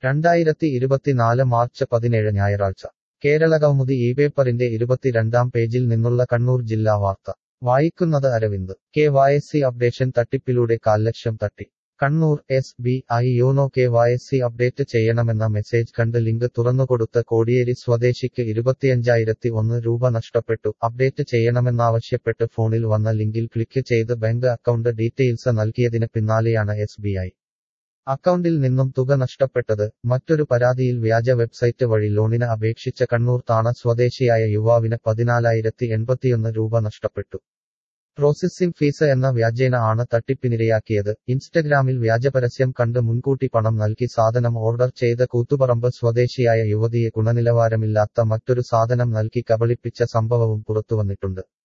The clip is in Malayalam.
രണ്ടായിരത്തി ഇരുപത്തിനാല് മാർച്ച് പതിനേഴ് ഞായറാഴ്ച കേരളകൗമുദി ഈ പേപ്പറിന്റെ ഇരുപത്തിരണ്ടാം പേജിൽ നിന്നുള്ള കണ്ണൂർ ജില്ലാ വാർത്ത വായിക്കുന്നത് അരവിന്ദ് കെ വൈ എസ് സി അപ്ഡേഷൻ തട്ടിപ്പിലൂടെ കാൽലക്ഷം തട്ടി Kannur S B I YONO K Y C സി അപ്ഡേറ്റ് ചെയ്യണമെന്ന മെസ്സേജ് കണ്ട് ലിങ്ക് തുറന്നുകൊടുത്ത കോടിയേരി സ്വദേശിക്ക് ഇരുപത്തിയഞ്ചായിരത്തി ഒന്ന് രൂപ നഷ്ടപ്പെട്ടു അപ്ഡേറ്റ് ചെയ്യണമെന്നാവശ്യപ്പെട്ട് ഫോണിൽ വന്ന ലിങ്കിൽ ക്ലിക്ക് ചെയ്ത് ബാങ്ക് അക്കൗണ്ട് ഡീറ്റെയിൽസ് നൽകിയതിന് പിന്നാലെയാണ് എസ് ബി ഐ അക്കൗണ്ടിൽ നിന്നും തുക നഷ്ടപ്പെട്ടത് മറ്റൊരു പരാതിയിൽ വ്യാജ വെബ്സൈറ്റ് വഴി ലോണിന് അപേക്ഷിച്ച കണ്ണൂർ താണ സ്വദേശിയായ യുവാവിന് പതിനാലായിരത്തി എൺപത്തിയൊന്ന് രൂപ നഷ്ടപ്പെട്ടു പ്രോസസ്സിംഗ് ഫീസ് എന്ന വ്യാജേന ആണ് തട്ടിപ്പിനിരയാക്കിയത് ഇൻസ്റ്റഗ്രാമിൽ വ്യാജപരസ്യം കണ്ട് മുൻകൂട്ടി പണം നൽകി സാധനം ഓർഡർ ചെയ്ത കൂത്തുപറമ്പ് സ്വദേശിയായ യുവതിയെ ഗുണനിലവാരമില്ലാത്ത മറ്റൊരു സാധനം നൽകി കബളിപ്പിച്ച സംഭവവും പുറത്തുവന്നിട്ടുണ്ട്